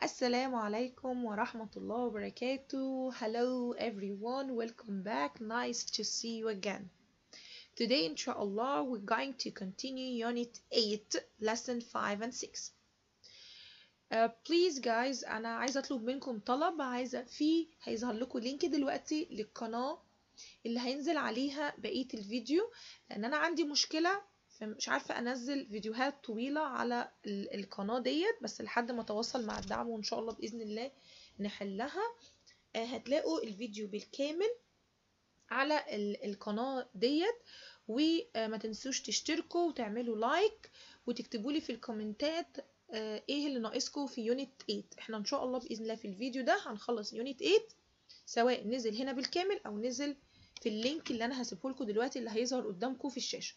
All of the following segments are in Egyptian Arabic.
السلام عليكم ورحمة الله وبركاته Hello everyone welcome back nice to see you again Today inshallah we're going to continue unit 8 lesson 5 and 6 Uh, please guys انا عايزه اطلب منكم طلب عايزه في هيظهر لكم لينك دلوقتي للقناه اللي هينزل عليها بقيه الفيديو لان انا عندي مشكله فمش عارفه انزل فيديوهات طويله على ال- القناه ديت بس لحد ما اتواصل مع الدعم وان شاء الله باذن الله نحلها آه، هتلاقوا الفيديو بالكامل على ال- القناه ديت وما تنسوش تشتركوا وتعملوا لايك وتكتبوا لي في الكومنتات آه، ايه اللي ناقصكم في يونت 8 احنا ان شاء الله باذن الله في الفيديو ده هنخلص يونت 8 سواء نزل هنا بالكامل او نزل في اللينك اللي انا هسيبه لكم دلوقتي اللي هيظهر قدامكم في الشاشه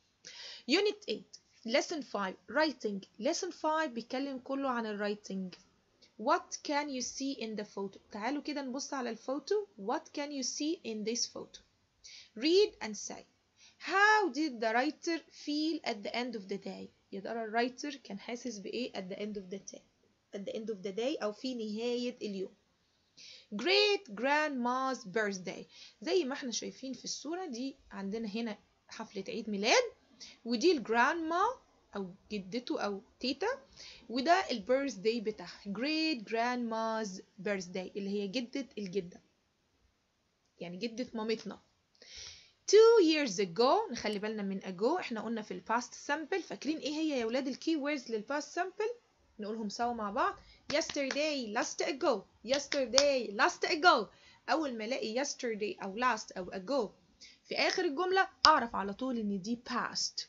يونت 8 lesson 5 writing lesson 5 بيتكلم كله عن الرايتنج what can you see in the photo تعالوا كده نبص على الفوتو what can you see in this photo read and say how did the writer feel at the end of the day يا ترى الرايتر كان حاسس بايه at the end of the day at the end of the day او في نهاية اليوم great grandma's birthday زي ما احنا شايفين في الصورة دي عندنا هنا حفلة عيد ميلاد ودي الجراندما او جدته او تيتا وده البيرث داي بتاعها great grandma's birthday اللي هي جدة الجدة يعني جدة مامتنا two years ago نخلي بالنا من ago احنا قلنا في الباست sample فاكرين ايه هي يا ولاد الكي ووردز للباست sample نقولهم سوا مع بعض yesterday last ago yesterday last ago اول ما الاقي yesterday او last او ago في اخر الجملة اعرف على طول ان دي past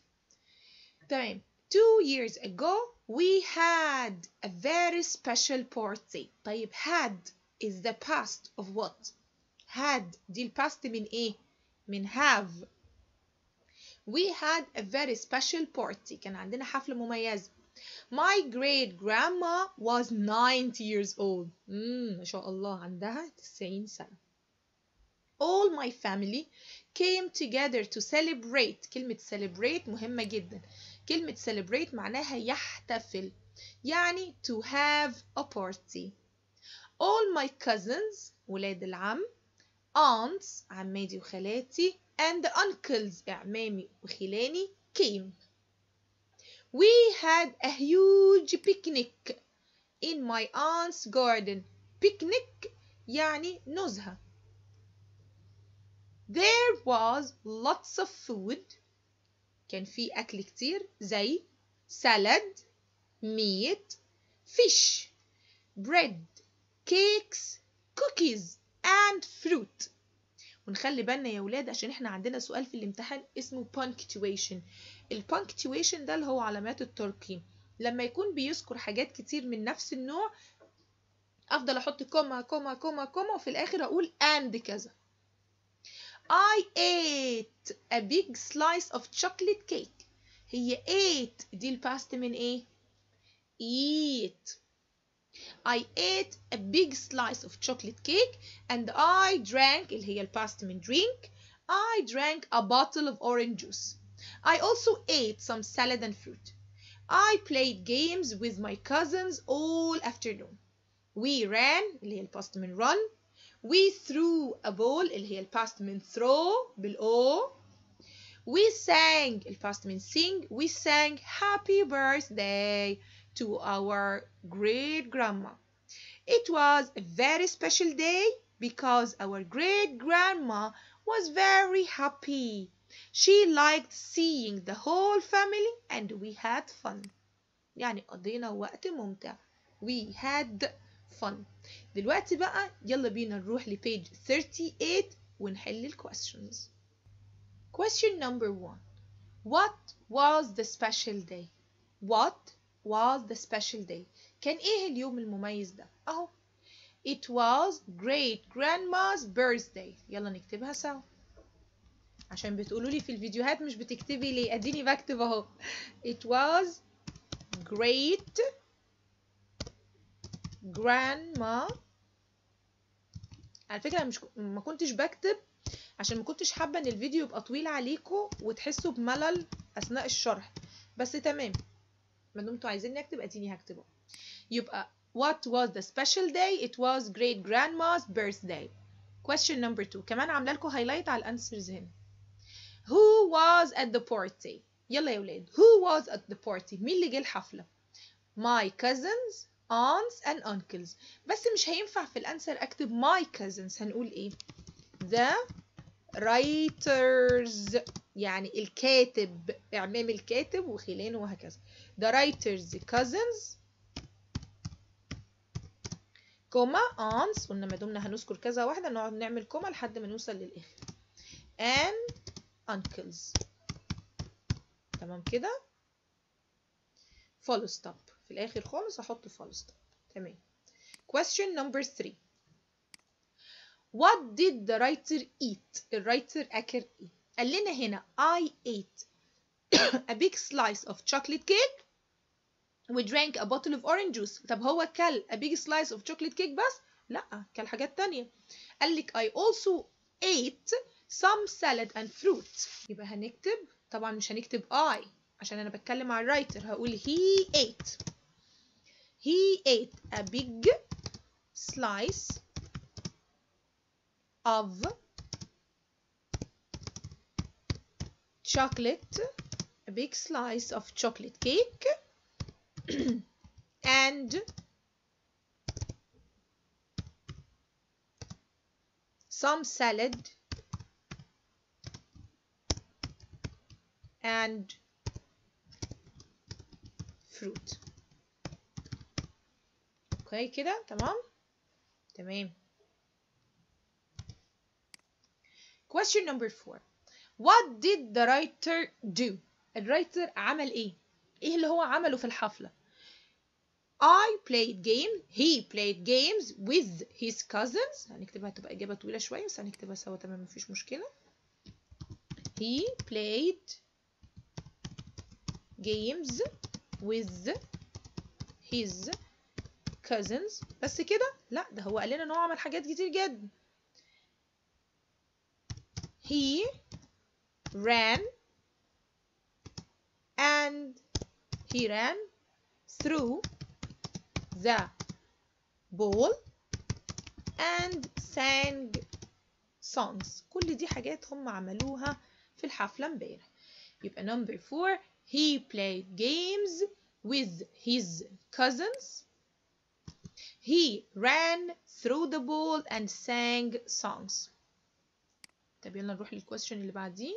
تمام two years ago we had a very special party طيب had is the past of what had دي الباست من ايه من have we had a very special party كان عندنا حفلة مميزة my great grandma was 90 years old مم ما شاء الله عندها 90 سنة all my family came together to celebrate كلمة celebrate مهمة جدا كلمة celebrate معناها يحتفل يعني to have a party all my cousins ولاد العم aunts عماتي وخالاتي and uncles أعمامي وخلاني came we had a huge picnic in my aunt's garden picnic يعني نزهة there was lots of food كان في أكل كتير زي salad meat fish bread cakes cookies and fruit ونخلي بالنا يا ولاد عشان احنا عندنا سؤال في الامتحان اسمه punctuation الpunctuation ده اللي هو علامات الترقيم لما يكون بيذكر حاجات كتير من نفس النوع افضل احط كوما كوما كوما كوما وفي الاخر اقول and كذا I ate a big slice of chocolate cake هي ate دي الباست من ايه eat I ate a big slice of chocolate cake and I drank اللي هي الباست من drink I drank a bottle of orange juice I also ate some salad and fruit I played games with my cousins all afternoon we ran اللي هي الباست من run we threw a ball اللي هي الباست من throw بالأو we sang الباست من sing we sang happy birthday to our great grandma it was a very special day because our great grandma was very happy she liked seeing the whole family and we had fun يعني قضينا وقت ممتع we had fun دلوقتي بقى يلا بينا نروح لبيج 38 ونحل ال questions question number one what was the special day what was the special day كان ايه اليوم المميز ده اهو it was great grandma's birthday يلا نكتبها سوا عشان بتقولوا لي في الفيديوهات مش بتكتبي ليه اديني بكتب اهو it was great grandma على فكرة أنا مش ما كنتش بكتب عشان ما كنتش حابة ان الفيديو يبقى طويل عليكم وتحسوا بملل اثناء الشرح بس تمام ما دمتوا عايزيني اكتب اديني هكتبه يبقى what was the special day it was great grandma's birthday question number two كمان عامله لكم هايلايت على الانسرز هنا who was at the party يلا يا ولاد who was at the party مين اللي جه الحفله my cousins aunts and uncles بس مش هينفع في الانسر اكتب my cousins هنقول ايه the writers يعني الكاتب اعمام الكاتب وخلانه وهكذا the writers cousins كوما aunts قلنا ما دمنا هنذكر كذا واحده نقعد نعمل كوما لحد ما نوصل للاخر and uncles تمام كده full stop في الاخر خالص احط full stop تمام question number 3 what did the writer eat الرايتر اكل ايه قال لنا هنا I ate a big slice of chocolate cake we drank a bottle of orange juice طب هو كل a big slice of chocolate cake بس لا كل حاجات تانية قال لك I also ate some salad and fruit يبقى هنكتب طبعا مش هنكتب I عشان انا بتكلم على الرايتر هقول he ate he ate a big slice of chocolate a big slice of chocolate cake and some salad and fruit اوكي كده تمام تمام question number four what did the writer do الرايتر عمل ايه ايه اللي هو عمله في الحفلة I played game he played games with his cousins هنكتبها تبقى إجابة طويلة شوية بس هنكتبها سوا تمام مفيش مشكلة he played games with his cousins بس كده لا ده هو قال لنا ان هو عمل حاجات كتير جدا he ran and he ran through the ball and sang songs كل دي حاجات هم عملوها في الحفلة امبارح يبقى number four he played games with his cousins he ran through the ball and sang songs طب يلا نروح للكويستشن اللي بعديه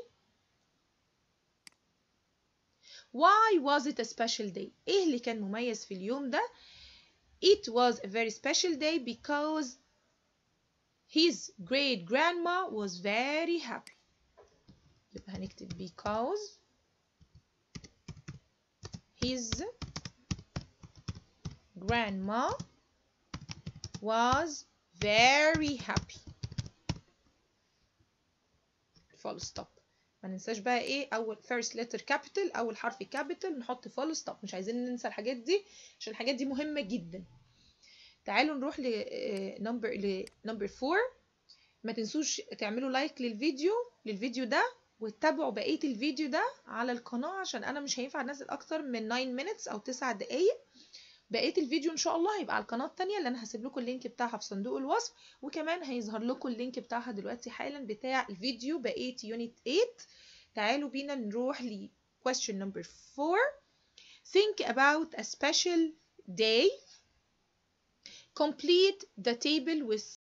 Why was it a special day? ايه اللي كان مميز في اليوم ده؟ It was a very special day because his great grandma was very happy. يبقى هنكتب because his grandma was very happy. full stop. ما ننساش بقى ايه اول first letter capital اول حرف capital نحط full stop مش عايزين ننسى الحاجات دي عشان الحاجات دي مهمة جدا تعالوا نروح ل number ل number 4 ما تنسوش تعملوا لايك للفيديو للفيديو ده وتتابعوا بقية الفيديو ده على القناة عشان انا مش هينفع انزل اكتر من 9 minutes او 9 دقايق بقيه الفيديو ان شاء الله هيبقى على القناه التانية اللي انا هسيب لكم اللينك بتاعها في صندوق الوصف وكمان هيظهر لكم اللينك بتاعها دلوقتي حالا بتاع الفيديو بقيه يونت 8 تعالوا بينا نروح ل question number 4 think about a special day complete the table with